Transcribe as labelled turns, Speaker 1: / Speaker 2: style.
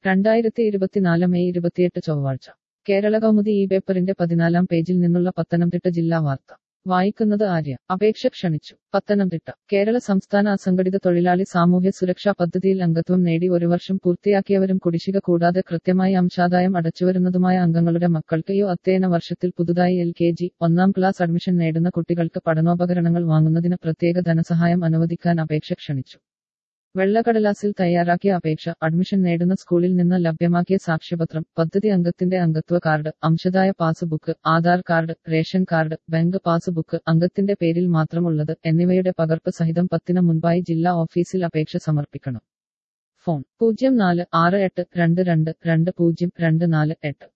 Speaker 1: രണ്ടായിരത്തി ഇരുപത്തിനാല് മെയ് ഇരുപത്തിയെട്ട് ചൊവ്വാഴ്ച കേരള കൗമുദി ഈ പേപ്പറിന്റെ പതിനാലാം പേജിൽ നിന്നുള്ള പത്തനംതിട്ട ജില്ലാ വാർത്ത വായിക്കുന്നത് ആര്യ അപേക്ഷ ക്ഷണിച്ചു പത്തനംതിട്ട കേരള സംസ്ഥാന അസംഘടിത തൊഴിലാളി സാമൂഹ്യ സുരക്ഷാ പദ്ധതിയിൽ അംഗത്വം നേടി ഒരു വർഷം പൂർത്തിയാക്കിയവരും കുടിശ്ശിക കൂടാതെ കൃത്യമായി അംശാദായം അടച്ചുവരുന്നതുമായ അംഗങ്ങളുടെ മക്കൾക്ക് യോ അധ്യയന വർഷത്തിൽ പുതുതായി എൽ കെ ജി ഒന്നാം ക്ലാസ് അഡ്മിഷൻ നേടുന്ന കുട്ടികൾക്ക് പഠനോപകരണങ്ങൾ വാങ്ങുന്നതിന് പ്രത്യേക ധനസഹായം അനുവദിക്കാൻ അപേക്ഷ ക്ഷണിച്ചു വെള്ളക്കടലാസിൽ തയ്യാറാക്കിയ അപേക്ഷ അഡ്മിഷൻ നേടുന്ന സ്കൂളിൽ നിന്ന് ലഭ്യമാക്കിയ സാക്ഷ്യപത്രം പദ്ധതി അംഗത്തിന്റെ അംഗത്വ കാർഡ് അംശദായ passbook Aadhaar card ration card bank passbook അംഗത്തിന്റെ പേരിൽ മാത്രമുള്ളത് എന്നിവയുടെ പകർപ്പ് സഹിതം പത്തിന് മുൻപായി ജില്ലാ ഓഫീസിൽ അപേക്ഷ സമർപ്പിക്കണം ഫോൺ പൂജ്യം നാല് ആറ് എട്ട് രണ്ട് രണ്ട് രണ്ട് പൂജ്യം രണ്ട് നാല് എട്ട്